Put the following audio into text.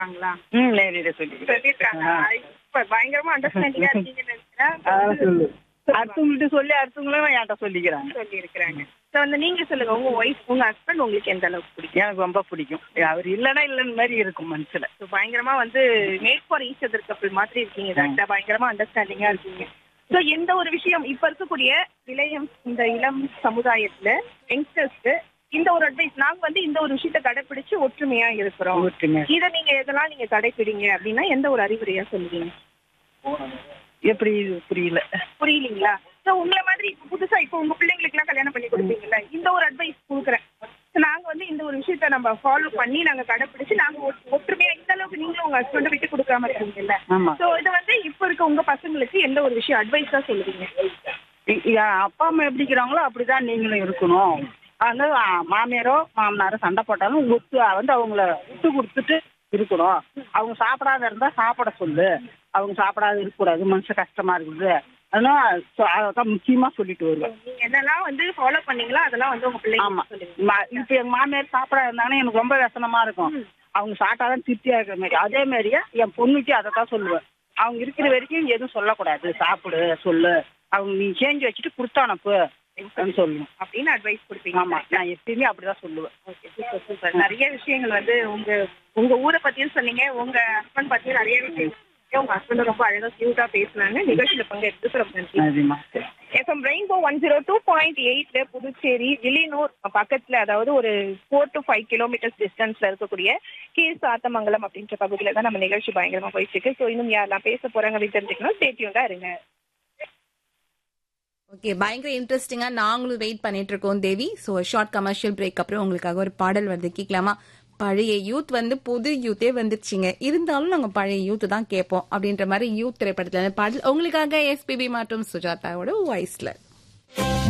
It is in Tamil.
சொல்லிருக்காங்களா ம் நேரிட சொல்லிக்கிறேன் சொல்லிருக்காங்க இப்ப பயங்கரமா அண்டர்ஸ்டாண்டிங்கா இருக்கீங்கன்னு அதான் நினைக்கிறேன் சொல்லு அடுத்தவங்கள்ட்ட சொல்லி அடுத்தவங்களும் என்கிட்ட சொல்லிக்கிறாங்க சொல்லி இருக்கிறாங்க சோ வந்து நீங்க சொல்லுங்க உங்க ஒய்ஃப் உங்க ஹஸ்பண்ட் உங்களுக்கு எந்த அளவுக்கு பிடிக்கும் எனக்கு ரொம்ப பிடிக்கும் அவர் இல்லைன்னா இல்லைன்னு மாதிரி இருக்கும் மனசுல So, பயங்கரமா வந்து மேட் ஃபார் ஈச் அதர் கப்பல் மாதிரி இருக்கீங்க கரெக்டா பயங்கரமா அண்டர்ஸ்டாண்டிங்கா இருக்கீங்க சோ எந்த ஒரு விஷயம் இப்ப இருக்கக்கூடிய இளையம் இந்த இளம் சமுதாயத்துல யங்ஸ்டர்ஸ்க்கு இந்த ஒரு அட்வைஸ் நாங்க வந்து இந்த ஒரு விஷயத்த கடைபிடிச்சு ஒற்றுமையா இருக்கிறோம் ஒற்றுமை இத நீங்க எதெல்லாம் நீங்க கடைபிடிங்க அப்படின்னா எந்த ஒரு அறிவுரையா சொல்லுவீங்க எப்படி இது புரியல புரியலீங்களா சோ உங்களை மாதிரி இப்ப புதுசா இப்ப உங்க பிள்ளைங்களுக்கு எல்லாம் கல்யாணம் பண்ணி கொடுப்பீங்கல்ல இந்த ஒரு அட்வைஸ் கொடுக்குறேன் So, நாங்க வந்து இந்த ஒரு விஷயத்த நம்ம ஃபாலோ பண்ணி நாங்க கடைபிடிச்சு நாங்க ஒ- ஒற்றுமையா இந்த அளவுக்கு நீங்களும் உங்க ஹஸ்பண்ட விட்டு கொடுக்காம இருக்கீங்கல்ல ஆமா சோ இது வந்து இப்ப இருக்க உங்க பசங்களுக்கு எந்த ஒரு விஷயம் அட்வைஸ் தான் சொல்லுவீங்க இ- என் அப்பா அம்மா எப்படி இருக்கிறாங்களோ அப்படிதான் நீங்களும் இருக்கணும் வந்து ஆ, மாமியாரோ மாமனாரோ சண்டை போட்டாலும் ஒத்து வந்து அவங்கள விட்டு கொடுத்துட்டு இருக்கணும் அவங்க சாப்பிடாத இருந்தா சாப்பிட சொல்லு அவங்க சாப்பிடாத இருக்கக்கூடாது மனசு கஷ்டமா இருக்குது அதனால சொ- அதான் முக்கியமா சொல்லிட்டு வருவேன் நீங்க என்னெல்லாம் வந்து ஃபாலோ பண்ணீங்களோ அதெல்லாம் வந்து உங்க ஆமா பிள்ளைங்க சொல்லுவீங்க ம- இப்ப எங்க மாமியார் சாப்பிட இருந்தாங்கன்னா எனக்கு ரொம்ப விஷனமா இருக்கும் அவங்க சாப்பிட்டாதான் திருப்தியா இருக்கிற மாதிரி அதே மாதிரியே என் பொண்ணுக்கு அதை தான் சொல்லுவேன் அவங்க இருக்கிற வரைக்கும் எதுவும் சொல்லக்கூடாது சாப்பிடு சொல்லு அவங்க நீ சேஞ்ச் வச்சுட்டு கொடுத்தானப்பு அப்படின்னு சொல்லுவேன் அப்படின்னு அட்வைஸ் கொடுப்பீங்க ஆமா நான் எப்பயுமே அப்படிதான் சொல்லுவேன் ஓகே சூப்பர் சூப்பர் நிறைய விஷயங்கள் வந்து உங்க உங்க ஊரை பத்தியும் சொன்னீங்க உங்க ஹஸ்பண்ட் பத்தியும் நிறைய விஷயம் உங்க ஹஸ்பண்ட் ரொம்ப அழகா கியூட்டா பேசினாங்க நிகழ்ச்சியில பங்கெடுத்து ரொம்ப நன்றி அதிகமா FM rainbow one zero two point எயிட்ல புதுச்சேரி வில்லியனூர் பக்கத்துல அதாவது ஒரு ஃபோர் டு ஃபைவ் கிலோமீட்டர்ஸ் டிஸ்டன்ஸ்ல இருக்கக்கூடிய கே சாத்தமங்கலம் அப்படின்ற பகுதியில தான் நம்ம நிகழ்ச்சி பயங்கரமா போயிட்டு இருக்கு ஸோ இன்னும் யாரெல்லாம் பேச போறாங்க அப்படின்னு தெரிஞ்சுக்கணும் ஸ்டேட்யூண்டா இருங்க ஓகே பயங்கர இன்ட்ரெஸ்டிங்கா நாங்களும் வெயிட் பண்ணிட்டு இருக்கோம் Devi so short commercial break அப்புறம் உங்களுக்காக ஒரு பாடல் வந்து கேட்கலாமா பழைய யூத் வந்து புது யூத்தே வந்துருச்சுங்க இருந்தாலும் நாங்க பழைய யூத் தான் கேட்போம் அப்படின்ற மாதிரி யூத் திரைப்படத்துல இருந்து பாடல் உங்களுக்காக எஸ்பிபி மற்றும் சுஜாதாவோட வாய்ஸ்ல